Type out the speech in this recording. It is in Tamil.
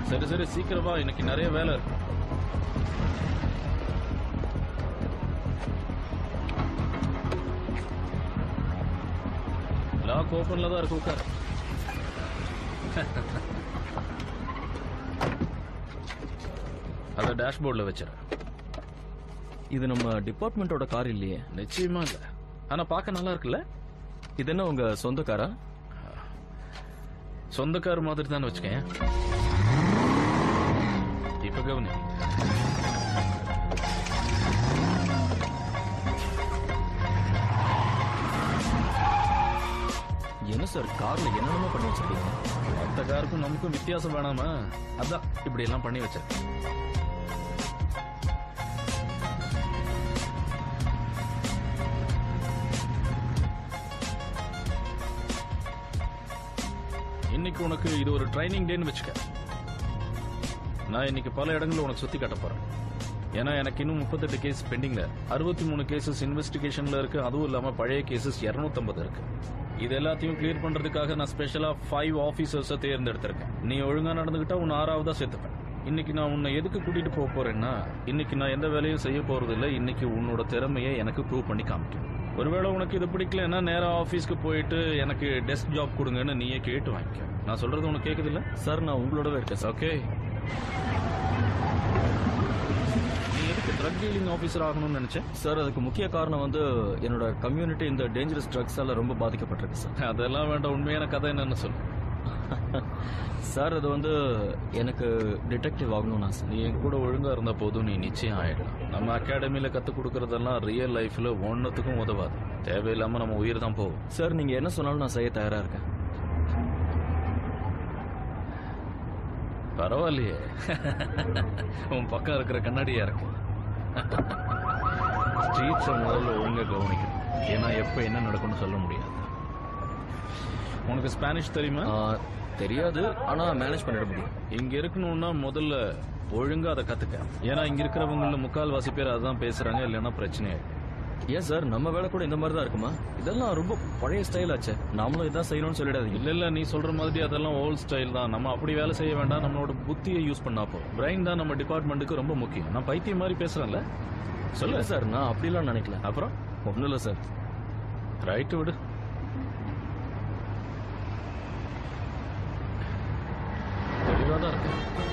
சரி சரி சீக்கிரமா இன்னைக்கு நிறைய வேலை இருக்கு லாக் ஓபன்ல தான் இருக்கு உட்கார் அத டேஷ்போர்ட்ல வச்சிரு இது நம்ம டிபார்ட்மெண்டோட கார் இல்லையே நிச்சயமா இல்ல ஆனா பார்க்க நல்லா இருக்குல்ல இது என்ன உங்க சொந்த காரா சொந்தக்கார மாதிரி தான் வச்சுக்கேன் இப்ப கவனி என்ன சார் கார்ல என்னென்னமோ பண்ணி வச்சிருக்கீங்க மத்த காருக்கும் நமக்கும் வித்தியாசம் வேணாமா அதான் இப்படி எல்லாம் பண்ணி வச்சேன் இன்னைக்கு உனக்கு இது ஒரு ட்ரைனிங் டேன்னு வச்சுக்க நான் இன்னைக்கு பல இடங்களில் உனக்கு சுத்தி காட்ட போறேன் ஏன்னா எனக்கு இன்னும் முப்பத்தெட்டு கேஸ் பெண்டிங்ல அறுபத்தி மூணு கேசஸ் இன்வெஸ்டிகேஷன்ல இருக்கு அதுவும் இல்லாம பழைய கேசஸ் 250 இருக்கு இது எல்லாத்தையும் கிளியர் பண்றதுக்காக நான் ஸ்பெஷலா ஃபைவ் ஆபீசர்ஸ தேர்ந்தெடுத்திருக்கேன் நீ ஒழுங்கா நடந்துகிட்டா உன்னை ஆறாவதா சேர்த்துப்பேன் இன்னைக்கு நான் உன்னை எதுக்கு கூட்டிட்டு போக போறேன்னா இன்னைக்கு நான் எந்த வேலையும் செய்ய போறது இல்ல இன்னைக்கு உன்னோட திறமையை எனக்கு ப்ரூவ் பண்ணி காமிக்கும் ஒருவேளை உனக்கு இது பிடிக்கலன்னா நேரா ஆபீஸ்க்கு போயிட்டு எனக்கு டெஸ்க் ஜாப் கொடுங்கன்னு நீயே கேட்டு வாங்கிக்க நான் சொல்றது உனக்கு கேக்குது இல்ல சார் நான் உங்களோடவே இருக்கேன் சார் ஓகே நீ எதுக்கு ட்ரக் டீலிங் ஆபீசர் ஆகணும்னு நினைச்சேன் சார் அதுக்கு முக்கிய காரணம் வந்து என்னோட கம்யூனிட்டி இந்த டேஞ்சரஸ் ட்ரக்ஸால ரொம்ப பாதிக்கப்பட்டிருக்கு சார் அதெல்லாம் வேண்டாம் உண்மையான கதை என்னன்னு சொல்லு சார் அது வந்து எனக்கு டிடெக்டிவ் ஆகணும்னு ஆசை நீ என் கூட ஒழுங்கா இருந்த போதும் நீ நிச்சயம் ஆயிடலாம் நம்ம அகாடமியில கத்து கொடுக்கறதெல்லாம் ரியல் லைஃப்ல ஒன்னுத்துக்கும் உதவாது தேவையில்லாம நம்ம உயிர் தான் போகும் சார் நீங்க என்ன சொன்னாலும் நான் செய்ய தயாரா இருக்கேன் பரவாயில்லையே உன் பக்கம் இருக்கிற கண்ணாடியா இருக்கு ஸ்ட்ரீட்ஸை முதல்ல ஒழுங்கா கவனிக்கணும் ஏன்னா எப்ப என்ன நடக்கும்னு சொல்ல முடியாது உனக்கு ஸ்பானிஷ் தெரியுமா ஆ, தெரியாது ஆனா மேனேஜ் பண்ணிட முடியும் இங்க இருக்கணும்னா முதல்ல ஒழுங்கா அதை கத்துக்க ஏன்னா இங்க இருக்கிறவங்கள முக்கால்வாசி பேர் அதான் பேசுறாங்க இல்லைன்னா பிரச்சனை ஆயிடும் ஏன் சார் நம்ம வேலை கூட இந்த மாதிரி தான் இருக்குமா இதெல்லாம் ரொம்ப பழைய ஸ்டைல் ஆச்சே நாமளும் இதான் செய்யணும்னு சொல்லிடாதீங்க இல்ல இல்ல நீ சொல்ற மாதிரி அதெல்லாம் ஓல்ட் ஸ்டைல் தான் நம்ம அப்படி வேலை செய்ய வேண்டாம் நம்மளோட புத்தியை யூஸ் பண்ணா போதும் பிரைன் தான் நம்ம டிபார்ட்மெண்ட்டுக்கு ரொம்ப முக்கியம் நான் பைத்தியம் மாதிரி பேசுறேன்ல சொல்லுங்க சொல்லு சார் நான் அப்படிலாம் நினைக்கல அப்புறம் ஒன்றும் இல்லை சார் ரைட்டு விடு தெளிவா தான் இருக்கு